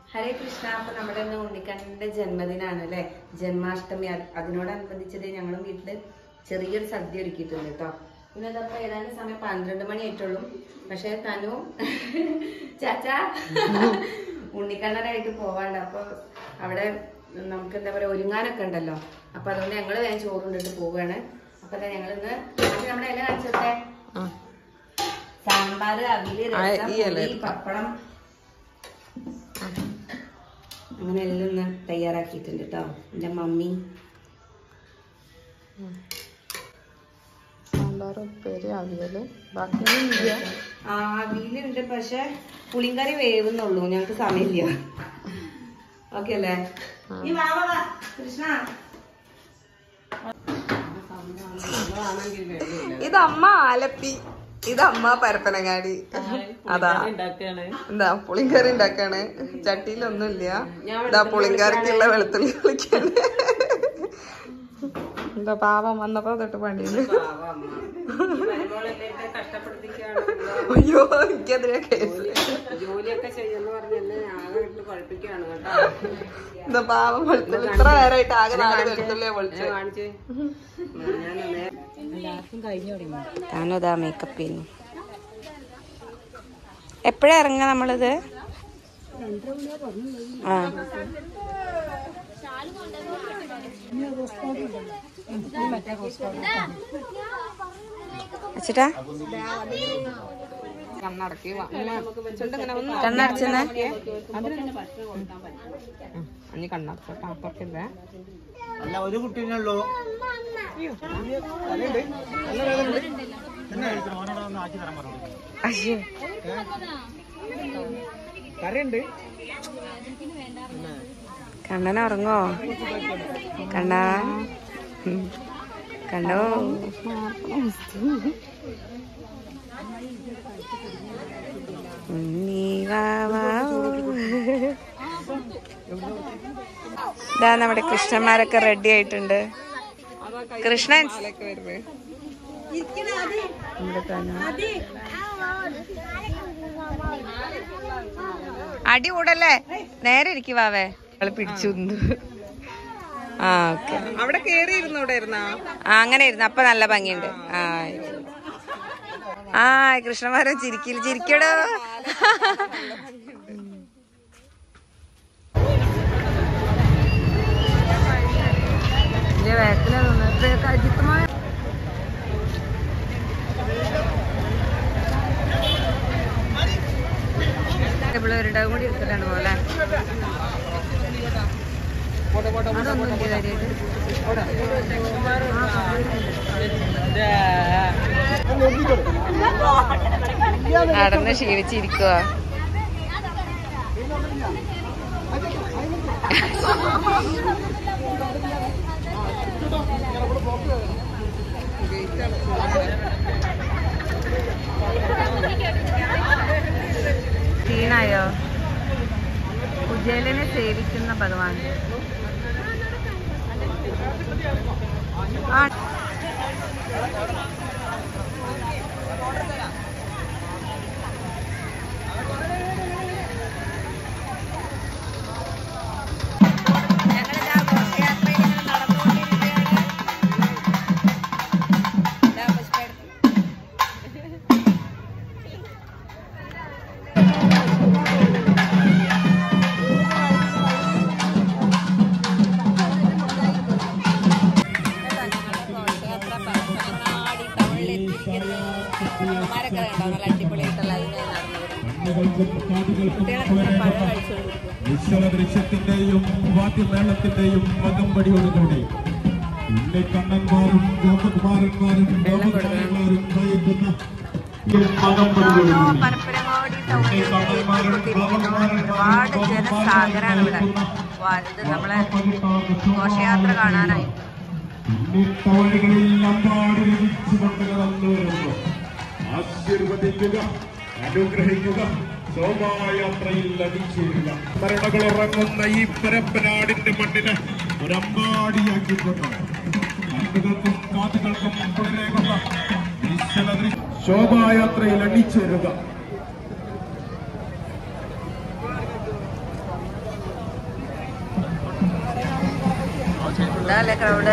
ഹരേ കൃഷ്ണ അപ്പൊ നമ്മുടെ ഇന്ന് ഉണ്ണിക്കണ്ണന്റെ ജന്മദിനാണ് അല്ലെ ജന്മാഷ്ടമി അത് അതിനോടനുബന്ധിച്ചത് ഞങ്ങളും വീട്ടില് ചെറിയൊരു സദ്യ ഒരുക്കിയിട്ടുണ്ട് കേട്ടോ പിന്നെ അതപ്പോ ഏതാണ്ട് സമയം പന്ത്രണ്ട് മണി ആയിട്ടുള്ളൂ പക്ഷെ തനു ചാച്ചാ ഉണ്ണിക്കണ്ണനായിട്ട് പോവാണ്ട് അപ്പൊ അവിടെ നമുക്ക് എന്താ പറയാ ഒരുങ്ങാനൊക്കെ ഉണ്ടല്ലോ അപ്പൊ അതുകൊണ്ട് ഞങ്ങള് വേഗം ചോറുണ്ടിട്ട് പോവുകയാണ് അപ്പൊ ഞങ്ങൾ ഇന്ന് നമ്മുടെ ഇല കാണിച്ചോട്ടെ സാമ്പാറ് അവില് ആ, രസം ഈ ഇല പുളി, എടുക്കാം. പപ്പടം അങ്ങനെ എല്ലാം ഒന്ന് തയ്യാറാക്കിയിട്ടുണ്ട് കേട്ടോ എൻ്റെ മമ്മി സാമ്പാർ ഉപ്പേരി അവിയല് ബാക്കിയൊന്നും ഇല്ല ആ അവിയലുണ്ട് പക്ഷെ പുളിങ്കറി വേവുന്നുള്ളൂ ഞങ്ങൾക്ക് സമയമില്ല ഓക്കെ അല്ലേ നീ വാ വാ, വാ കൃഷ്ണ ഇത് അമ്മ ആലപ്പി ഇത് അമ്മ പരപ്പനങ്ങാടി അതാ എന്താ പുളിങ്കറി ഉണ്ടാക്കാണ് ചട്ടിയിലൊന്നുമില്ല ഇതാ പുളിങ്കറിക്കുള്ള വെളുത്തുള്ളി കളിക്കാണ് എന്താ പാവം വന്നപ്പോ തൊട്ട് പണിയുന്നു അയ്യോ എനിക്കെതിരെ കേസ് ജോലിയൊക്കെ ചെയ്യുന്ന പറഞ്ഞെന്നെ ആകെ ഇട്ട് കുഴപ്പിക്കുകയാണ് കേട്ടോ എന്താ പാവം വെളുത്തുള്ളി ഇത്ര നേരമായിട്ട് ആകെ നാല് വെളുത്തുള്ളിയെ വിളിച്ചു കാണിച്ച് ഞാൻ നേ- എല്ലാവർക്കും കഴിഞ്ഞു തുടങ്ങി ഞാനതാ മേക്കപ്പ് ചെയ്യുന്നു എപ്പോഴാ ഇറങ്ങാ നമ്മളിത് ആ അച്ഛട്ടാ കണ്ണടക്കി വാ. ഇങ്ങനെ ചുണ്ടിങ്ങനെ ഒന്ന് കണ്ണടച്ചെന്ന് അഞ്ഞ് കണ്ണടച്ചോട്ടാ തുറക്കില്ലേ അല്ല ഒരു കുട്ടീനുള്ളൂ അയ്യോ കറിയുണ്ട് കണ്ണന ഉറങ്ങോ കണ്ണാ ഉം. കണ്ടോ ഉണ്ണി വാവാവൂ. ഇതാ നമ്മുടെ കൃഷ്ണന്മാരൊക്കെ റെഡി ആയിട്ടുണ്ട് കൃഷ്ണൻ പാലൊക്കെ വരുന്നത് നമ്മുടെ തനു. അടി കൂടല്ലേ നേരെ ഇരിക്കുവാവേ അവള് പിടിച്ചു നിന്നു. ആ ഓക്കെ അവിടെ കേറി ഇരുന്നൂടെ ഇരുന്നാ ആ അങ്ങനെ ഇരുന്നു അപ്പൊ നല്ല ഭംഗിയുണ്ട് ആ ആ കൃഷ്ണന്മാരോ ചിരിക്കില്ല ചിരിക്കടോ പിള്ളേരുടെ കൂടി എടുത്തിട്ടാണ് പോലെ അതൊന്നും ഇല്ല കാര്യമായിട്ട് നടന്ന് ക്ഷീണിച്ചിരിക്കുക ക്ഷീണായോ കുചേലനെ സേവിക്കുന്ന ഭഗവാൻ ആ ഞങ്ങളിതാ ഘോഷയാത്രയിൽ ഇങ്ങനെ നടന്നുകൊണ്ടിരിക്കുകയാണ്. ഇതാ പുഷ്പേട്ടൻ. ഘോഷയാത്ര പരപ്പനങ്ങാടി ടൗണിലെത്തിയിരിക്കുന്നു. അമ്മമാരൊക്കെ കണ്ടോ നല്ല അടിപൊളിയായിട്ട് ലൈനായി നടന്നു വരുന്നു. കുട്ടികളൊക്കെ ഇങ്ങനെ പഴം കഴിച്ചുകൊണ്ടിരിക്കും ഉത്സവ ദൃശ്യത്തിന്റെയും വാദ്യമേളത്തിന്റെയും പകമ്പടിയോടുകൂടി ഉണ്ണിക്കണ്ണന്മാരും ഗോപകുമാരന്മാരും ഗോപകുമാരന്മാരും നയിക്കുന്ന ഈ പകമ്പടിയോടുകൂടി പരപ്പനങ്ങാടി ടൗണിൽ ഒരുപാട് ജനസാഗരാണ് ഇവിടെ വാ, ഇത് നമ്മളെ ഘോഷയാത്ര കാണാനായി ഉണ്ണിത്തവഴികളിൽ അമ്പാടി രചിച്ചുകൊണ്ട് കടന്നു വരുന്നു ആശീർവദിക്കുക അനുഗ്രഹിക്കുക ശോഭായാത്രയിൽ അടിച്ചേരുക സ്മരണകൾ ഉറങ്ങുന്ന ഈ പരപ്പനാടിന്റെ മണ്ണിനെ ഒരമ്പാടിയാക്കിക്കൊണ്ട് കണ്ണുകൾക്കും കാതുകൾക്കും കുളിരേകുന്ന നിശ്ചല ദൃശ്യ- ശോഭായാത്രയിൽ അണിച്ചേരുക എന്താ അല്ലേ ക്രൗഡ്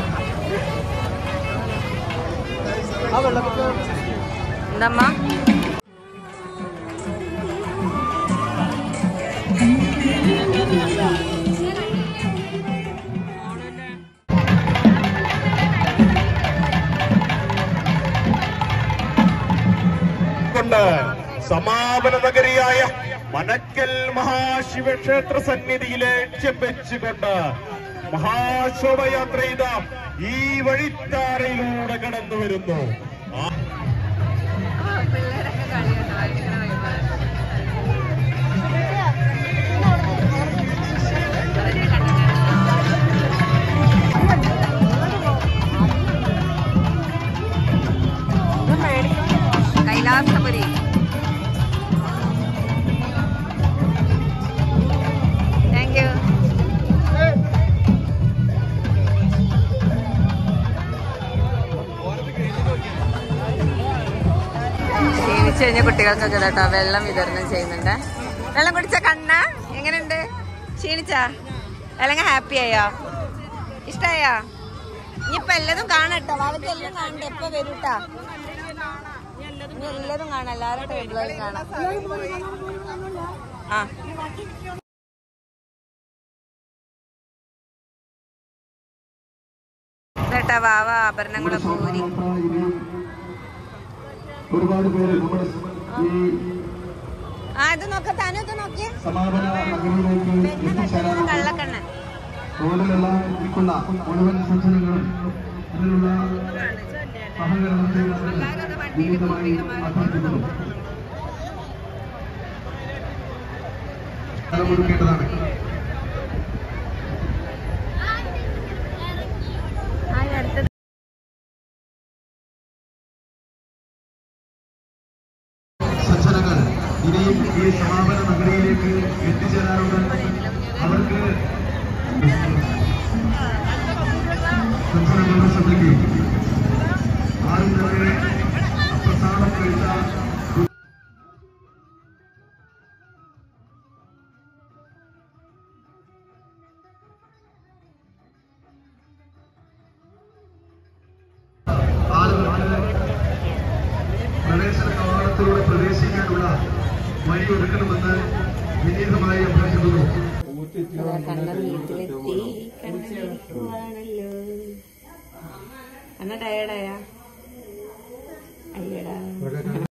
എന്തമ്മ കൊണ്ട് സമാപന നഗരിയായ മനക്കൽ മഹാശിവക്ഷേത്ര സന്നിധിയിലെ ലക്ഷ്യം വെച്ചുകൊണ്ട് മഹാശോഭയാത്ര ചെയ്ത ഈ വഴിത്താരയിലൂടെ കടന്നു വരുന്നു ആ പിള്ളേരൊക്കെ കളിയുണ്ട് ഭയങ്കര വൈബാണ് കൈലാസപുരി താങ്ക് യു ക്ഷീണിച്ചു കഴിഞ്ഞ കുട്ടികൾക്കൊക്കെ കേട്ടോ വെള്ളം വിതരണം ചെയ്യുന്നുണ്ട് വെള്ളം കുടിച്ച കണ്ണ എങ്ങനെയുണ്ട് ക്ഷീണിച്ചാ അല്ലെങ്കിൽ ഹാപ്പി ആയോ ഇഷ്ടായോ ഇനിയിപ്പൊ എല്ലാതും കാണട്ടോ അവർക്ക് എല്ലാം കാണണ്ടേ എപ്പോ വരൂട്ടാ ഇനി എല്ലാതും കാണാം എല്ലാവരുടെ ടേബിളുകളും കാണാം ആ കേട്ടാ വാവ ആഭരണങ്ങളൊക്കെ ഊരി ഒരുപാട് പേര് നമ്മുടെ ഈ ആ ഇത് നോക്ക താനും ഇത് നോക്കിയേ സമാപന നഗരിയിലേക്ക് എത്തിച്ചേരാനുള്ള കള്ളക്കണ്ണൻ റോഡിലുള്ള നിൽക്കുന്ന മുഴുവൻ സജ്ജനങ്ങളും ഇതിനുള്ള സഹകരണം ചെയ്യണമെന്ന് വിനീതമായി അഭ്യർത്ഥിക്കുന്നു കൊടുക്കേണ്ടതാണ് സജ്ജനങ്ങൾ ഇനിയും ഈ സമാപന നഗരിയിലേക്ക് എത്തിച്ചേരാറുണ്ട് അവർക്ക് സജ്ജനങ്ങളുടെ ശ്രദ്ധയ്ക്ക് ആരും തന്നെ അപ്രസാദം കഴിച്ച ആളുകൾക്ക് പ്രവേശന കവാടത്തിലൂടെ പ്രവേശിക്കാനുള്ള വഴി ഒരുക്കണമെന്ന് വിനീതമായി അഭ്യർത്ഥിക്കുന്നു കണ്ണൻ വീട്ടിലെത്തി കണ്ണനിരിക്കുവാണല്ലോ കണ്ണ ടയർഡായാ അയ്യടാ